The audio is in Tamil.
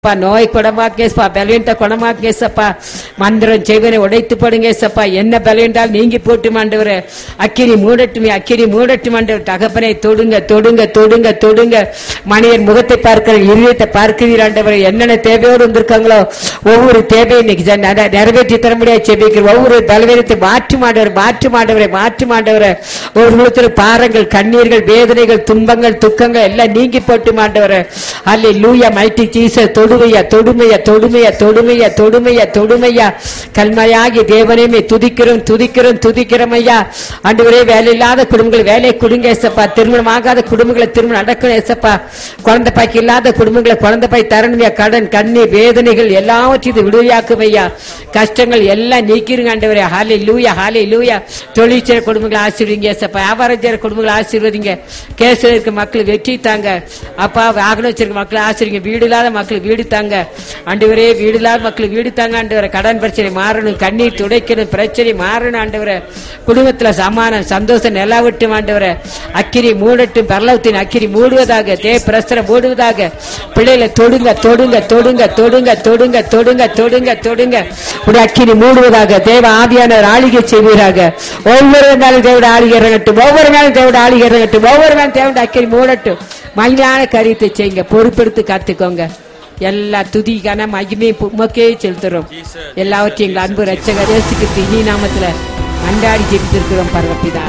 அப்பா நோய் குணமாக்கேசப்பா பலவீனத்தை குணமாக்கேசப்பா மந்திரம் செய்வனை உடைத்து போடுங்க ஏசப்பா என்ன பலவீனால் நீங்கி போட்டு மாண்டவரே அக்கினி மூடட்டுமே அக்கினி மூடட்டும் ஆண்டவர் தகப்பனை தொடுங்க தொடுங்க தொடுங்க தொடுங்க மனிதன் முகத்தை பார்க்கிற இருதயத்தை பார்க்கிறீர் ஆண்டவரே என்னென்ன தேவையோடு வந்திருக்காங்களோ ஒவ்வொரு தேவையை இன்னைக்கு ஜன- நட- நிறைவேற்றி தர முடியாது செபிக்கிறோம் ஒவ்வொரு பலவீனத்தை மாற்றி மாண்டவர் மாற்றி மாண்டவரை மாற்றி மாண்டவரை ஒரு முழுத்தில் பாரங்கள் கண்ணீர்கள் வேதனைகள் துன்பங்கள் துக்கங்கள் எல்லாம் நீங்கி போட்டு மாண்டவரை அல்ல லூயா மைட்டி சீச தொடுமையா தொடுமையா தொடுமையா தொடுமையா தொடுமையா தொடுமையா கல்மையாகி தேவனையுமே துதிக்கிறோம் துதிக்கிறோம் துதிக்கிறோம் ஐயா ஆண்டவரே வேலை இல்லாத குடும்பங்கள் வேலையை கொடுங்க ஏசப்பா திருமணம் ஆகாத குடும்பங்களை திருமணம் நடக்கணும் ஏசப்பா குழந்தை பாக்கி இல்லாத குடும்பங்களை குழந்தை பாய் தரணுமையா கடன் கண்ணீர் வேதனைகள் எல்லாவற்றையும் இது விடுவியாக்கும் ஐயா கஷ்டங்கள் எல்லாம் நீக்கிருங்க ஆண்டவரே ஹாலே லூயா ஹாலே லூயா தொழிற்சேர குடும்பங்களை ஆசீர்வதிங்க ஏசப்பா வியாபாரம் செய்யற குடும்பங்களை ஆசீர்வதிங்க கேஸ்ல இருக்க மக்கள் வெற்றி தாங்க அப்பா வாகனம் வச்சிருக்க மக்களை ஆசிரிங்க வீடு இல்லாத மக்கள் வீடு தாங்க ஆண்டவரே வீடு இல்லாத மக்கள் வீடு தாங்க ஆண்டவரே கடன் பிரச்சனை மாறணும் கண்ணீர் துடைக்கணும் பிரச்சனை மாறணும் ஆண்டவரே குடும்பத்துல சமானம் சந்தோஷம் நிலவட்டும் ஆண்டவரே அக்கிரி மூடட்டும் பரலவத்தின் அக்கிரி மூடுவதாக தே பிரஸ்தரம் மூடுவதாக பிள்ளைகளை தொடுங்க தொடுங்க தொடுங்க தொடுங்க தொடுங்க தொடுங்க தொடுங்க தொடுங்க உடைய அக்கினி மூடுவதாக தேவ ஆவியானவர் ஆளிகை செய்வீராக ஒவ்வொரு நாளும் தேவட ஆளிகை இறங்கட்டும் ஒவ்வொரு நாளும் தேவட ஆளிகை இறங்கட்டும் ஒவ்வொரு நாளும் தேவட அக்கினி மூடட்டும் மகிழான காரியத்தை செய்யுங்க பொறுப்பெடுத்து காத்துக்கோங்க எல்லா துதிக்கான மகிமை உமக்கே செலுத்துறோம் எல்லாவற்றையும் எங்கள் அன்பு ரட்சகர் இயேசு கிறிஸ்து இனி நாமத்துல அண்டாடி ஜெபித்திருக்கிறோம் பரவப்பிதா